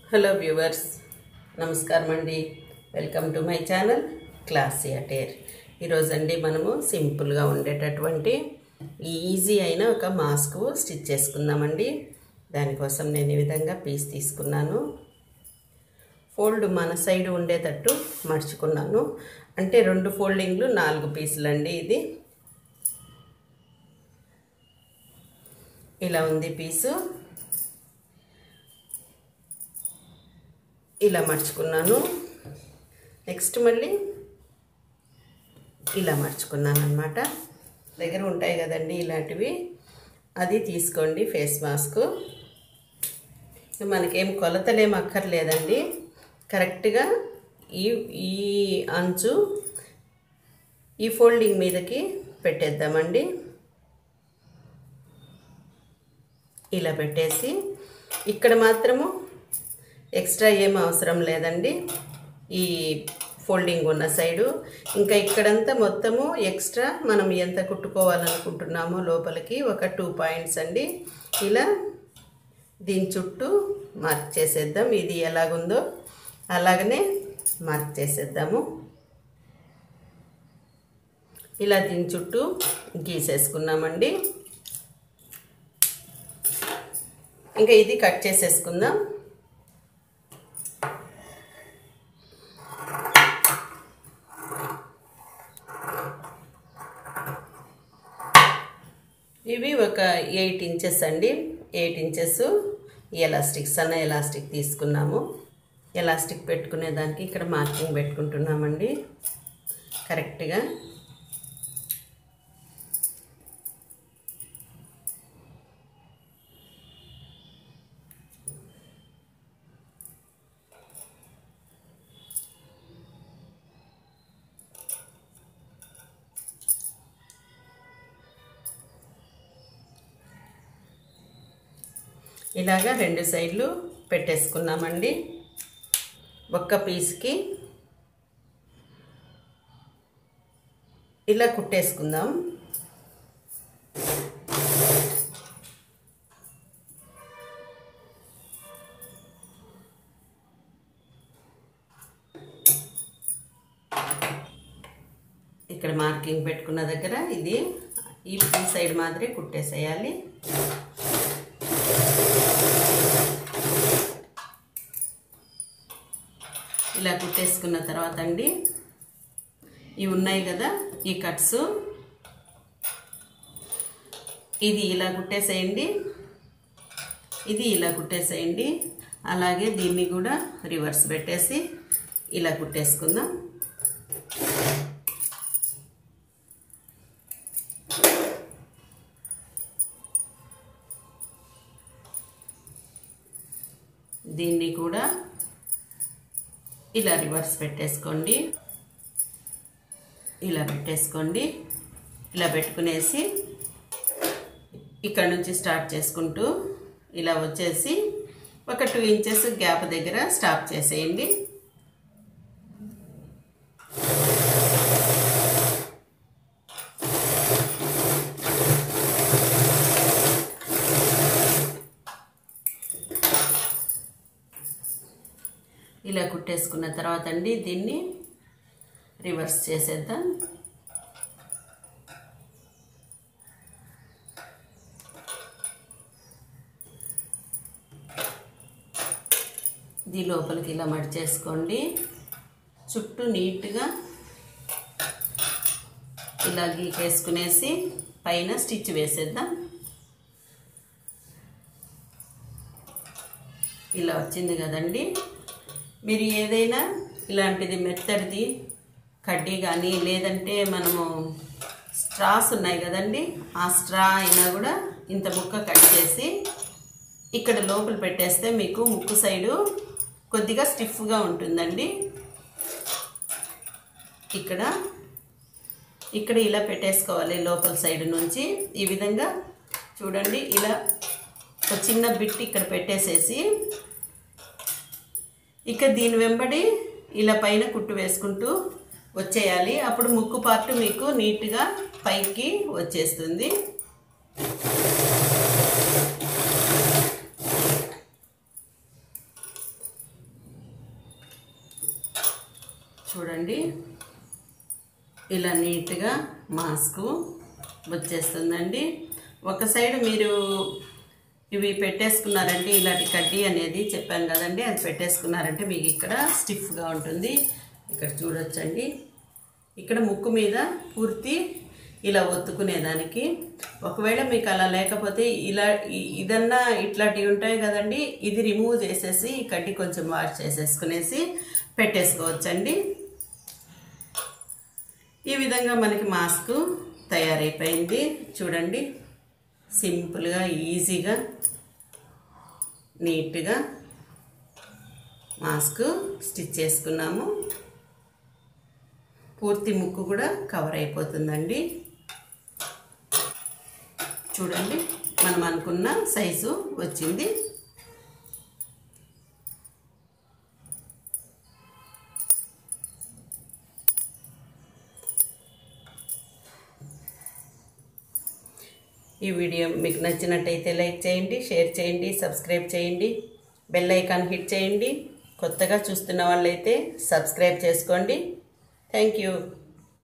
hello viewers నమస్కారం అండి welcome to my channel classy attire ఈరోజు అండి మనము సింపుల్గా ఉండేటటువంటి ఈజీ అయిన ఒక మాస్క్ స్టిచ్ చేసుకుందామండి దానికోసం నేను ఈ విధంగా పీస్ తీసుకున్నాను ఫోల్డ్ మన సైడ్ ఉండేటట్టు మర్చుకున్నాను అంటే రెండు ఫోల్డింగ్లు నాలుగు పీసులు అండి ఇది ఇలా ఉంది పీసు ఇలా మర్చుకున్నాను నెక్స్ట్ మళ్ళీ ఇలా మర్చుకున్నాను అనమాట దగ్గర ఉంటాయి కదండి ఇలాంటివి అది తీసుకోండి ఫేస్ మాస్క్ మనకేం కొలతలేం అక్కర్లేదండి కరెక్ట్గా ఈ ఈ అంచు ఈ ఫోల్డింగ్ మీదకి పెట్టేద్దామండి ఇలా పెట్టేసి ఇక్కడ మాత్రము ఎక్స్ట్రా ఏం అవసరం లేదండి ఈ ఫోల్డింగ్ ఉన్న సైడు ఇంకా ఇక్కడంతా మొత్తము ఎక్స్ట్రా మనం ఎంత కుట్టుకోవాలనుకుంటున్నామో లోపలికి ఒక టూ పాయింట్స్ అండి ఇలా దీని చుట్టూ మార్క్ చేసేద్దాం ఇది ఎలాగుందో అలాగనే మార్క్ చేసేద్దాము ఇలా దీని చుట్టూ గీసేసుకున్నామండి ఇంకా ఇది కట్ చేసేసుకుందాం ఇవి ఒక ఎయిట్ ఇంచెస్ అండి ఎయిట్ ఇంచెస్ ఎలాస్టిక్ సన్న ఎలాస్టిక్ తీసుకున్నాము ఎలాస్టిక్ పెట్టుకునే దానికి ఇక్కడ మార్కింగ్ పెట్టుకుంటున్నామండి కరెక్ట్గా ఇలాగా రెండు సైడ్లు పెట్టేసుకున్నామండి ఒక్క పీస్కి ఇలా కుట్టేసుకుందాం ఇక్కడ మార్కింగ్ పెట్టుకున్న దగ్గర ఇది ఈ సైడ్ మాదిరి కుట్టేసేయాలి ఇలా కుట్టేసుకున్న తర్వాత అండి ఇవి ఉన్నాయి కదా ఈ కట్స్ ఇది ఇలా కుట్టేసేయండి ఇది ఇలా కుట్టేసేయండి అలాగే దీన్ని కూడా రివర్స్ పెట్టేసి ఇలా కుట్టేసుకుందాం దీన్ని కూడా ఇలా రివర్స్ పెట్టేసుకోండి ఇలా పెట్టేసుకోండి ఇలా పెట్టుకునేసి ఇక్కడ నుంచి స్టార్ట్ చేసుకుంటూ ఇలా వచ్చేసి ఒక టూ ఇంచెస్ గ్యాప్ దగ్గర స్టాప్ చేసేయండి ఇలా కుట్టేసుకున్న తర్వాత అండి దీన్ని రివర్స్ చేసేద్దాం ఇది లోపలికి ఇలా మడిచేసుకోండి చుట్టూ నీట్గా ఇలా గీకేసుకునేసి పైన స్టిచ్ వేసేద్దాం ఇలా వచ్చింది కదండి మీరు ఏదైనా ఇలాంటిది మెత్తడిది కడ్డీ కానీ లేదంటే మనము స్ట్రాస్ ఉన్నాయి కదండి ఆ స్ట్రా అయినా కూడా ఇంత ముక్క కట్ చేసి ఇక్కడ లోపల పెట్టేస్తే మీకు ముక్కు సైడు కొద్దిగా స్టిఫ్గా ఉంటుందండి ఇక్కడ ఇక్కడ ఇలా పెట్టేసుకోవాలి లోపల సైడ్ నుంచి ఈ విధంగా చూడండి ఇలా ఒక చిన్న బిట్ ఇక్కడ పెట్టేసేసి ఇక దీని వెంబడి ఇలా పైన కుట్టు వేసుకుంటూ వచ్చేయాలి అప్పుడు ముక్కు పార్ట్ మీకు నీట్గా పైకి వచ్చేస్తుంది చూడండి ఇలా నీట్గా మాస్క్ వచ్చేస్తుందండి ఒక సైడ్ మీరు ఇవి పెట్టేసుకున్నారంటే ఇలాంటి కడ్డీ అనేది చెప్పాను కదండి అది పెట్టేసుకున్నారంటే మీకు ఇక్కడ స్టిఫ్గా ఉంటుంది ఇక్కడ చూడొచ్చండి ఇక్కడ ముక్కు మీద పూర్తి ఇలా ఒత్తుకునేదానికి ఒకవేళ మీకు అలా లేకపోతే ఇలా ఇ- ఇదన్నా ఇట్లాంటివి ఉంటాయి కదండి ఇది రిమూవ్ చేసేసి ఈ కడ్డీ కొంచెం వాష్ చేసేసుకునేసి పెట్టేసుకోవచ్చండి ఈ విధంగా మనకి మాస్క్ తయారైపోయింది చూడండి సింపుల్గా ఈజీగా నీట్గా మాస్క్ స్టిచ్ చేసుకున్నాము పూర్తి ముక్కు కూడా కవర్ అయిపోతుందండి చూడండి మనం అనుకున్న సైజు వచ్చింది ఈ వీడియో మీకు నచ్చినట్టయితే లైక్ చేయండి షేర్ చేయండి సబ్స్క్రైబ్ చేయండి బెల్ ఐకాన్ హిట్ చేయండి కొత్తగా చూస్తున్న వాళ్ళైతే సబ్స్క్రైబ్ చేసుకోండి థ్యాంక్ యూ